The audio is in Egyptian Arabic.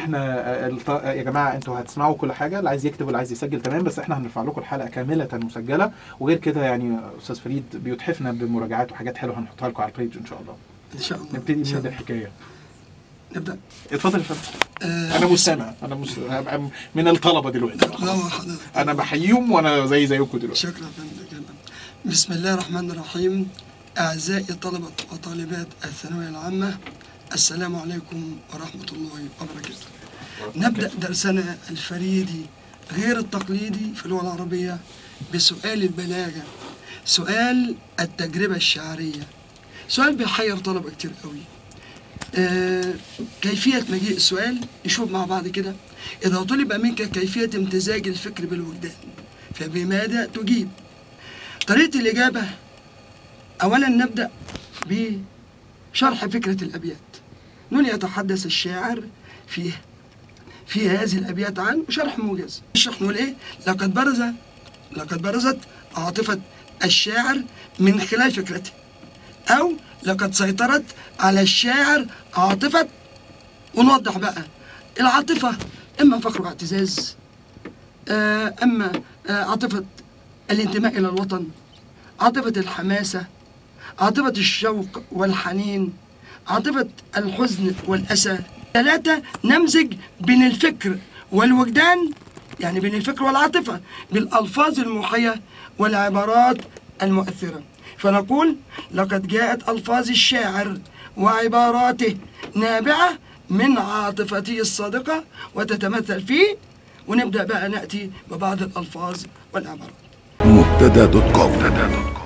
احنا آه، الط- آه، يا جماعه انتوا هتسمعوا كل حاجه اللي عايز يكتب واللي عايز يسجل تمام بس احنا هنرفع لكم الحلقه كامله مسجله وغير كده يعني استاذ فريد بيتحفنا بمراجعات وحاجات حلوه هنحطها لكم على البيج ان شاء الله ان شاء الله نبتدي إن شاء من الله. الحكايه نبدا اتفضل يا فندم آه، انا مستمع انا مس... هبقى من الطلبه دلوقتي لا حضرتك انا بحييهم وانا زي زيكم دلوقتي شكرا فندم جدا بسم الله الرحمن الرحيم أعزائي طلبة وطالبات الثانوية العامة السلام عليكم ورحمة الله وبركاته نبدأ درسنا الفريدي غير التقليدي في اللغة العربية بسؤال البلاغة سؤال التجربة الشعرية سؤال بيحير طلبة كتير قوي آه، كيفية مجيء السؤال نشوف مع بعض كده إذا طلب منك كيفية امتزاج الفكر بالوجدان فبماذا تجيب طريقة الإجابة أولا نبدأ بشرح فكرة الأبيات نون يتحدث الشاعر في في هذه الأبيات عن شرح موجز نشرح نقول إيه لقد برز لقد برزت عاطفة الشاعر من خلال فكرته أو لقد سيطرت على الشاعر عاطفة ونوضح بقى العاطفة إما فقر واعتزاز آه، أما آه، عاطفة الانتماء إلى الوطن عاطفة الحماسة عاطفة الشوق والحنين عاطفة الحزن والأسى ثلاثة نمزج بين الفكر والوجدان يعني بين الفكر والعاطفة بالألفاظ الموحية والعبارات المؤثرة فنقول لقد جاءت ألفاظ الشاعر وعباراته نابعة من عاطفته الصادقة وتتمثل فيه ونبدأ بقى نأتي ببعض الألفاظ والعبارات مبتدا دوت كوم